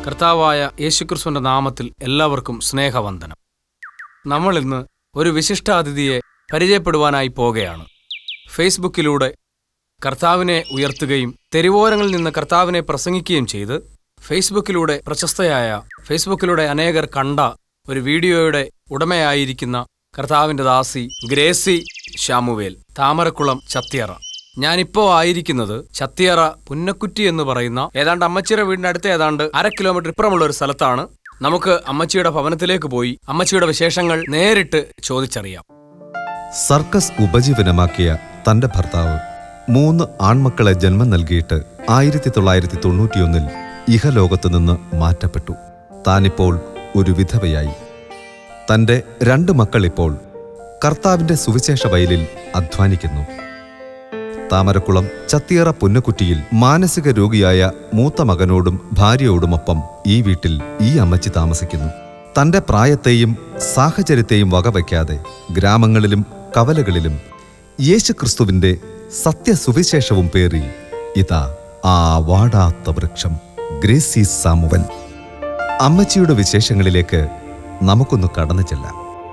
കർത്താവായ യേശുക്രിസ്തുവിന്റെ നാമത്തിൽ എല്ലാവർക്കും സ്നേഹവന്ദനം നമ്മൾ ഇന്ന് ഒരു വിശിഷ്ടാതിഥിയെ പരിചയപ്പെടുവാനായി പോകുകയാണ് ഫേസ്ബുക്കിലൂടെ കർത്താവിനെ ഉയർത്തുകയും തെരുവോരങ്ങളിൽ നിന്ന് കർത്താവിനെ പ്രസംഗിക്കുകയും ചെയ്ത് ഫേസ്ബുക്കിലൂടെ പ്രശസ്തയായ ഫേസ്ബുക്കിലൂടെ അനേകർ കണ്ട ഒരു വീഡിയോയുടെ ഉടമയായിരിക്കുന്ന കർത്താവിന്റെ ദാസി ഗ്രേസി ശാമുവേൽ താമരക്കുളം ചത്തിയറ ഞാനിപ്പോ ആയിരിക്കുന്നത് ചത്തിയറ പുന്നക്കുറ്റി എന്ന് പറയുന്ന ഏതാണ്ട് അമ്മച്ചിയുടെ വീടിന്റെ അടുത്ത് ഏതാണ്ട് അര കിലോമീറ്റർ ഇപ്പുറമുള്ള ഒരു സ്ഥലത്താണ് നമുക്ക് അമ്മച്ചിയുടെ ഭവനത്തിലേക്ക് പോയി അമ്മച്ചിയുടെ വിശേഷങ്ങൾ നേരിട്ട് ചോദിച്ചറിയാം സർക്കസ് ഉപജീവനമാക്കിയ തന്റെ ഭർത്താവ് മൂന്ന് ആൺമക്കളെ ജന്മം നൽകിയിട്ട് ആയിരത്തി തൊള്ളായിരത്തി തൊണ്ണൂറ്റിയൊന്നിൽ ഇഹലോകത്തു നിന്ന് മാറ്റപ്പെട്ടു താനിപ്പോൾ ഒരു വിധവയായി തന്റെ രണ്ട് മക്കൾ ഇപ്പോൾ കർത്താവിന്റെ സുവിശേഷ വയലിൽ അധ്വാനിക്കുന്നു താമരക്കുളം ചത്തിയറ പുന്നക്കുറ്റിയിൽ മാനസിക രോഗിയായ മൂത്ത മകനോടും ഭാര്യയോടുമൊപ്പം ഈ വീട്ടിൽ ഈ അമ്മച്ചി താമസിക്കുന്നു തന്റെ പ്രായത്തെയും സാഹചര്യത്തെയും വകവയ്ക്കാതെ ഗ്രാമങ്ങളിലും കവലകളിലും യേശുക്രിസ്തുവിന്റെ സത്യസുവിശേഷവും പേറി ഇതാ ആ വാടാത്ത വൃക്ഷം ഗ്രേസി സാമുവൻ അമ്മച്ചിയുടെ വിശേഷങ്ങളിലേക്ക് നമുക്കൊന്ന് കടന്നു ചെല്ലാം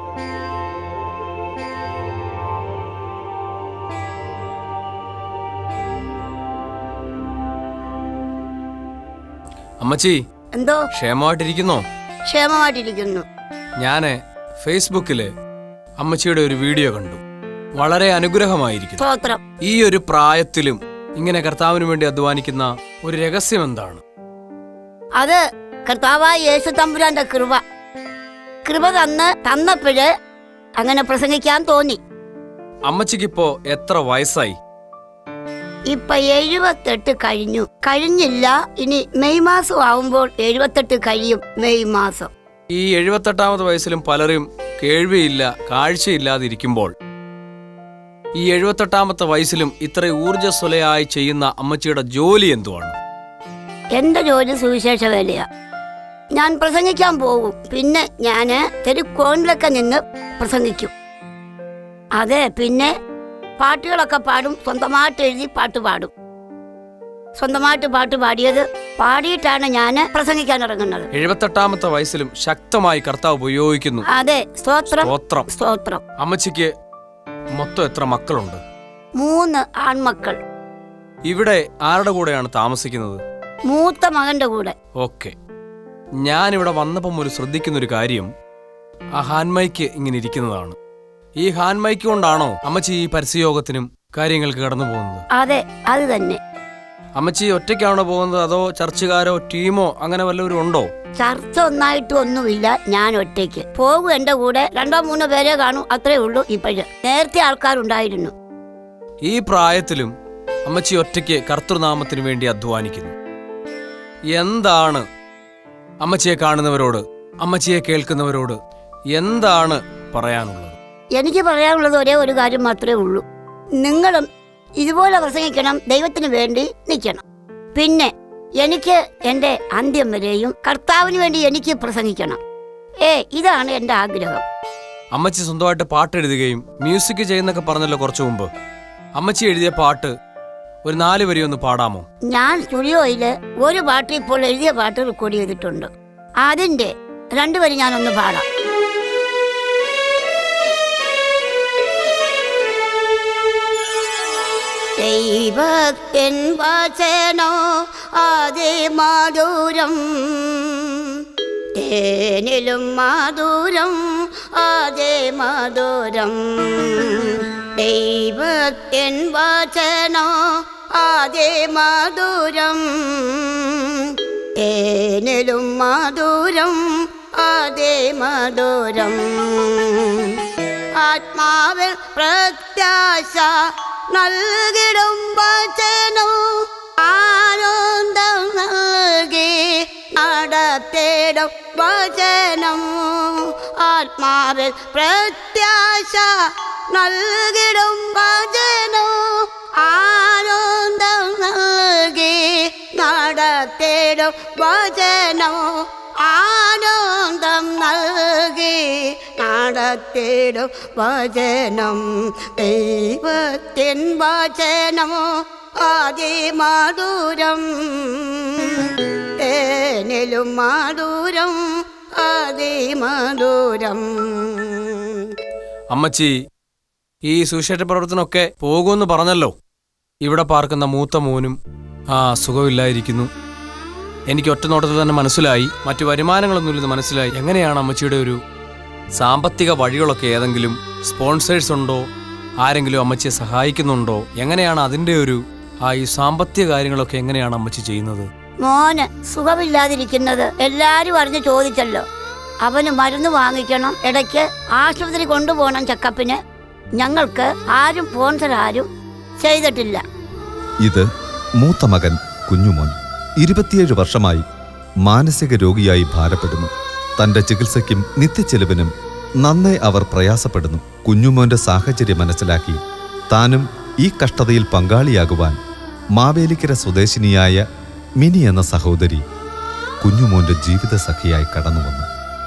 അമ്മച്ചി എന്തോ ക്ഷേമമായിട്ടിരിക്കുന്നോ ക്ഷേമമായിട്ടിരിക്കുന്നു ഞാന് ഫേസ്ബുക്കില് അമ്മച്ചിയുടെ ഒരു വീഡിയോ കണ്ടു വളരെ അനുഗ്രഹമായിരിക്കുന്നു സ്തോത്രം ഈ ഒരു പ്രായത്തിലും ഇങ്ങനെ കർത്താവിന് വേണ്ടി അധ്വാനിക്കുന്ന ഒരു രഹസ്യം എന്താണ് അത് കർത്താവായ യേശു തമ്പുരാന്റെ കൃപ കൃപ തന്ന് തന്നപ്പോഴ് അങ്ങനെ പ്രസംഗിക്കാൻ തോന്നി അമ്മച്ചിക്കിപ്പോ എത്ര വയസ്സായി ഇപ്പൊ എഴുപത്തെട്ട് കഴിഞ്ഞു കഴിഞ്ഞില്ല ഇനി മെയ് മാസം ആവുമ്പോൾ എഴുപത്തെട്ട് കഴിയും മെയ് മാസം ഈ എഴുപത്തെട്ടാമത് വയസ്സിലും പലരും കേൾവിയില്ല കാഴ്ചയില്ലാതിരിക്കുമ്പോൾ ഈ എഴുപത്തെട്ടാമത്തെ വയസ്സിലും ഇത്ര ഊർജ്ജസ്വലയായി ചെയ്യുന്ന അമ്മച്ചിയുടെ ജോലി എന്തുവാണ് എന്റെ ജോലി സുവിശേഷ വേലയാ ഞാൻ പ്രസംഗിക്കാൻ പോകും പിന്നെ ഞാന് തെരുക്കോണിലൊക്കെ നിന്ന് പ്രസംഗിക്കും അതെ പിന്നെ പാട്ടുകളൊക്കെ പാടും സ്വന്തമായിട്ട് എഴുതി പാട്ട് പാടും സ്വന്തമായിട്ട് പാട്ട് പാടിയത് പാടിയിട്ടാണ് ഞാൻ പ്രസംഗിക്കാൻ ഇറങ്ങുന്നത് എഴുപത്തെട്ടാമത്തെ വയസ്സിലും ശക്തമായി കർത്താവ് ഉപയോഗിക്കുന്നു അതെ സ്തോത്രം സ്തോത്രം സ്തോത്രം അമ്മച്ചിക്ക് മൊത്തം എത്ര മക്കളുണ്ട് മൂന്ന് ആൺമക്കൾ ഇവിടെ ആരുടെ കൂടെയാണ് താമസിക്കുന്നത് മൂത്ത മകന്റെ കൂടെ ഓക്കെ ഞാനിവിടെ വന്നപ്പം ഒരു ശ്രദ്ധിക്കുന്ന ഒരു കാര്യം ആ ഹാൻമൈക്ക് ഇങ്ങനെ ഇരിക്കുന്നതാണ് ഈ ഹാൻമൈക്ക് കൊണ്ടാണോ അമ്മച്ചി ഈ പരസ്യയോഗത്തിനും കാര്യങ്ങൾക്ക് കടന്നു പോകുന്നത് അതെ അത് തന്നെ അമ്മച്ചി ഒറ്റയ്ക്കാണോ പോകുന്നത് അതോ ചർച്ചുകാരോ ടീമോ അങ്ങനെ വല്ലവരും ഉണ്ടോ ചർച്ച ഒന്നായിട്ടും ഒന്നുമില്ല ഞാൻ ഒറ്റയ്ക്ക് പോകും എന്റെ കൂടെ രണ്ടോ മൂന്നോ പേരെ കാണും അത്രേ ഉള്ളൂ ഇപ്പോഴ് നേരത്തെ ആൾക്കാരുണ്ടായിരുന്നു ഈ പ്രായത്തിലും അമ്മച്ചി ഒറ്റയ്ക്ക് കർത്തൃനാമത്തിന് വേണ്ടി അധ്വാനിക്കുന്നു എന്താണ് അമ്മച്ചിയെ കാണുന്നവരോട് അമ്മച്ചിയെ കേൾക്കുന്നവരോട് എന്താണ് പറയാനുള്ളത് എനിക്ക് പറയാനുള്ളത് ഒരേ ഒരു കാര്യം മാത്രമേ ഉള്ളൂ നിങ്ങളും ഇതുപോലെ പ്രസംഗിക്കണം ദൈവത്തിന് വേണ്ടി നിൽക്കണം പിന്നെ എനിക്ക് എൻ്റെ അന്ത്യം വരെയും കർത്താവിന് വേണ്ടി എനിക്ക് പ്രസംഗിക്കണം ഏ ഇതാണ് എൻ്റെ ആഗ്രഹം അമ്മച്ചി സ്വന്തമായിട്ട് പാട്ട് എഴുതുകയും മ്യൂസിക് ചെയ്യുന്നൊക്കെ പറഞ്ഞല്ലോ കുറച്ചു മുമ്പ് അമ്മച്ചി എഴുതിയ പാട്ട് ഒരു നാല് വരി ഒന്ന് പാടാമോ ഞാൻ സ്റ്റുഡിയോയിൽ ഒരു പാട്ട് ഇപ്പോൾ എഴുതിയ പാട്ട് റെക്കോർഡ് ചെയ്തിട്ടുണ്ട് അതിൻ്റെ രണ്ടുപേരും ഞാനൊന്ന് പാടാം ദൈവത്തിൻ വചനോ അതിമധുരം തേനിലും മധുരം അതിമധുരം ദൈവത്തിൻ വചനോ അതിമധുരം തേനിലും മധുരം അതിമധുരം ആത്മാവിൽ പ്രത്യാശ നൽകിടും വചനോ ആനന്ദം നൽകി നടത്തിടും വചനം ആത്മാവിൽ പ്രത്യാശ നൽകിടും വചനോ ആനന്ദം നൽകി നടത്തിടും വചനോ ആനന്ദം നൽകി നടത്തിടും വചനം ദൈവത്തിൻ വചനമോ അതിമധുരം തേനിലും തേനിലും മാധുരം അതിമധുരം അമ്മച്ചി ഈ സുവിശേഷ പ്രവർത്തനമൊക്കെ പോകുമെന്ന് പറഞ്ഞല്ലോ ഇവിടെ പാർക്കുന്ന മൂത്ത മോനും ആ സുഖമില്ലായിരിക്കുന്നു എനിക്ക് ഒറ്റ നോട്ടത്തിൽ തന്നെ മനസ്സിലായി മറ്റു വരുമാനങ്ങളൊന്നുമില്ലെന്ന് മനസ്സിലായി എങ്ങനെയാണ് അമ്മച്ചിയുടെ ഒരു സാമ്പത്തിക വഴികളൊക്കെ ഏതെങ്കിലും സ്പോൺസേഴ്സ് ഉണ്ടോ ആരെങ്കിലും അമ്മച്ചിയെ സഹായിക്കുന്നുണ്ടോ എങ്ങനെയാണ് അതിൻ്റെ ഒരു ആ ഈ സാമ്പത്തിക കാര്യങ്ങളൊക്കെ എങ്ങനെയാണ് അമ്മച്ചി ചെയ്യുന്നത് മോന് സുഖമില്ലാതിരിക്കുന്നത് എല്ലാരും അറിഞ്ഞ് ചോദിച്ചല്ലോ അവന് മരുന്ന് വാങ്ങിക്കണം ഇടയ്ക്ക് ആശുപത്രി കൊണ്ടുപോകണം ചെക്കപ്പിന് ഞങ്ങൾക്ക് ആരും സ്പോൺസർ ആരും ചെയ്തിട്ടില്ല ഇത് മൂത്ത മകൻ കുഞ്ഞുമോൻ ഇരുപത്തിയേഴ് വർഷമായി മാനസിക രോഗിയായി ഭാരപ്പെടുന്നു തന്റെ ചികിത്സയ്ക്കും നിത്യച്ചെലവിനും നന്നേ അവർ പ്രയാസപ്പെടുന്നു കുഞ്ഞുമോന്റെ സാഹചര്യം മനസ്സിലാക്കി താനും ഈ കഷ്ടതയിൽ പങ്കാളിയാകുവാൻ മാവേലിക്കര സ്വദേശിനിയായ മിനി എന്ന സഹോദരി കുഞ്ഞുമോന്റെ ജീവിത സഖിയായി കടന്നുവന്നു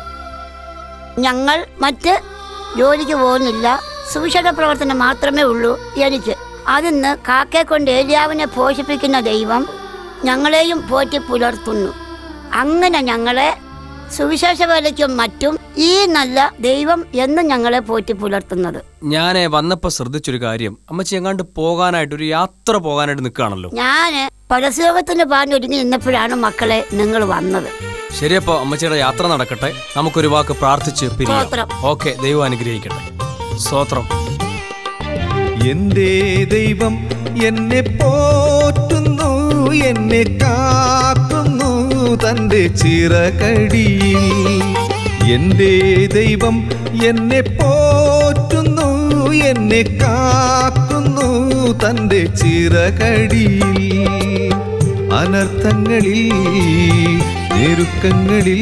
ഞങ്ങൾ മറ്റ് ജോലിക്ക് പോകുന്നില്ല സുവിശേഷ പ്രവർത്തനം മാത്രമേ ഉള്ളൂ എനിക്ക് അതിന്ന് കാക്കയെ കൊണ്ട് ഏലിയാവിനെ പോഷിപ്പിക്കുന്ന ദൈവം ഞങ്ങളെയും പോറ്റി പുലർത്തുന്നു അങ്ങനെ ഞങ്ങളെ സുവിശേഷ വേലയ്ക്കും മറ്റും ഈ നല്ല ദൈവം എന്നും ഞങ്ങളെ പോറ്റി പുലർത്തുന്നത് ഞാൻ വന്നപ്പോൾ ശ്രദ്ധിച്ചൊരു കാര്യം അമ്മച്ചി എങ്ങാണ്ട് പോകാനായിട്ട് ഒരു യാത്ര പോകാനായിട്ട് നിൽക്കുകയാണല്ലോ ഞാൻ പരസ്യോഗത്തിന് പാഞ്ഞൊരുങ്ങി നിന്നപ്പോഴാണ് മക്കളെ നിങ്ങൾ വന്നത് ശരിയപ്പോ അമ്മച്ചിയുടെ യാത്ര നടക്കട്ടെ നമുക്കൊരു വാക്ക് പ്രാർത്ഥിച്ച് പിരിയാം സ്തോത്രം. ഓക്കെ ദൈവം അനുഗ്രഹിക്കട്ടെ സ്തോത്രം എന്റെ ദൈവം എന്നെ പോറ്റുന്നു എന്നെ കാക്കുന്നു തന്റെ ചിറകടിയിൽ എന്റെ ദൈവം എന്നെ പോറ്റുന്നു എന്നെ കാക്കുന്നു തന്റെ ചിറകടിയിൽ അനർത്ഥങ്ങളിൽ ഞെരുക്കങ്ങളിൽ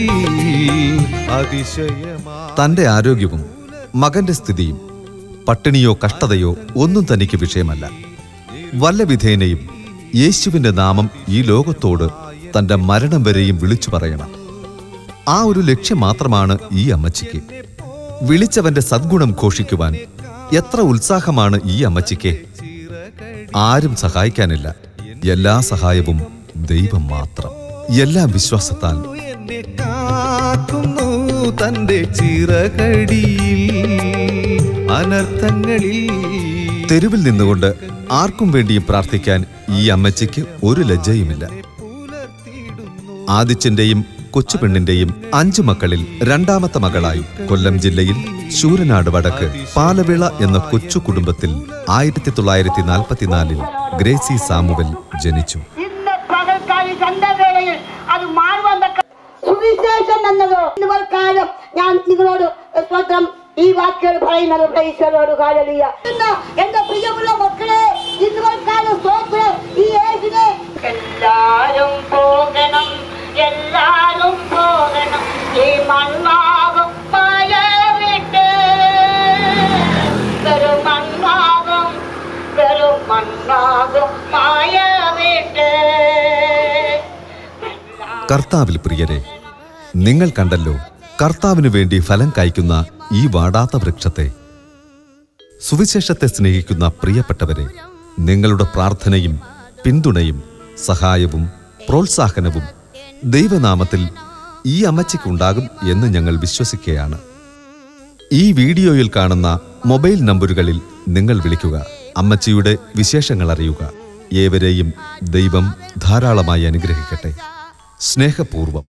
അതിശയമാ തന്റെ ആരോഗ്യവും മകന്റെ സ്ഥിതിയും പട്ടിണിയോ കഷ്ടതയോ ഒന്നും തനിക്ക് വിഷയമല്ല വല്ല വിധേനയും യേശുവിന്റെ നാമം ഈ ലോകത്തോട് തന്റെ മരണം വരെയും വിളിച്ചു പറയണം ആ ഒരു ലക്ഷ്യം മാത്രമാണ് ഈ അമ്മച്ചിക്ക് വിളിച്ചവന്റെ സദ്ഗുണം ഘോഷിക്കുവാൻ എത്ര ഉത്സാഹമാണ് ഈ അമ്മച്ചിക്ക് ആരും സഹായിക്കാനില്ല എല്ലാ സഹായവും ദൈവം മാത്രം എല്ലാ വിശ്വാസത്താൽ എന്നെ കാക്കുന്നു തന്റെ ചിറകടിയിൽ അനർത്ഥങ്ങളിൽ തെരുവിൽ നിന്നുകൊണ്ട് ആർക്കും വേണ്ടിയും പ്രാർത്ഥിക്കാൻ ഈ അമ്മച്ചിക്ക് ഒരു ലജ്ജയുമില്ല ആദിത്യന്റെയും കൊച്ചുപെണ്ണിന്റെയും അഞ്ചു മക്കളിൽ രണ്ടാമത്തെ മകളായി കൊല്ലം ജില്ലയിൽ ശൂരനാട് വടക്ക് പാലവിള എന്ന കൊച്ചു കുടുംബത്തിൽ ആയിരത്തി തൊള്ളായിരത്തി നാൽപ്പത്തിനാലിൽ ഗ്രേസി സാമുവൽ ജനിച്ചു ഇന്ന് പകൽക്കാലം സന്ധ്യാവേളയിൽ അത് മാറുവാൻ തക്ക സുവിശേഷം എന്നത് ഇന്ന് കാലം ഞാൻ നിങ്ങളോട് സ്വന്തം ഈ വാക്കുകൾ പറയുന്നത് പ്രൈസലോട് കാലലിയ ഇന്ന് എന്റെ പ്രിയമുള്ള മക്കളെ ഇന്ന് കാലം സ്തോത്രം ഈ ഏജിനെ എല്ലാരും പോകണം എല്ലാരും പോകണം ഈ മണ്ണാകും മായ വിട്ട് വെറും മണ്ണാകും വെറും മണ്ണാകും മായ വിട്ട് കർത്താവിൽ പ്രിയരെ നിങ്ങൾ കണ്ടല്ലോ കർത്താവിനു വേണ്ടി ഫലം കായ്ക്കുന്ന ഈ വാടാത്ത വൃക്ഷത്തെ സുവിശേഷത്തെ സ്നേഹിക്കുന്ന പ്രിയപ്പെട്ടവരെ നിങ്ങളുടെ പ്രാർത്ഥനയും പിന്തുണയും സഹായവും പ്രോത്സാഹനവും ദൈവനാമത്തിൽ ഈ അമ്മച്ചിക്കുണ്ടാകും എന്ന് ഞങ്ങൾ വിശ്വസിക്കുകയാണ് ഈ വീഡിയോയിൽ കാണുന്ന മൊബൈൽ നമ്പറുകളിൽ നിങ്ങൾ വിളിക്കുക അമ്മച്ചിയുടെ വിശേഷങ്ങൾ അറിയുക ഏവരെയും ദൈവം ധാരാളമായി അനുഗ്രഹിക്കട്ടെ സ്നേഹപൂർവം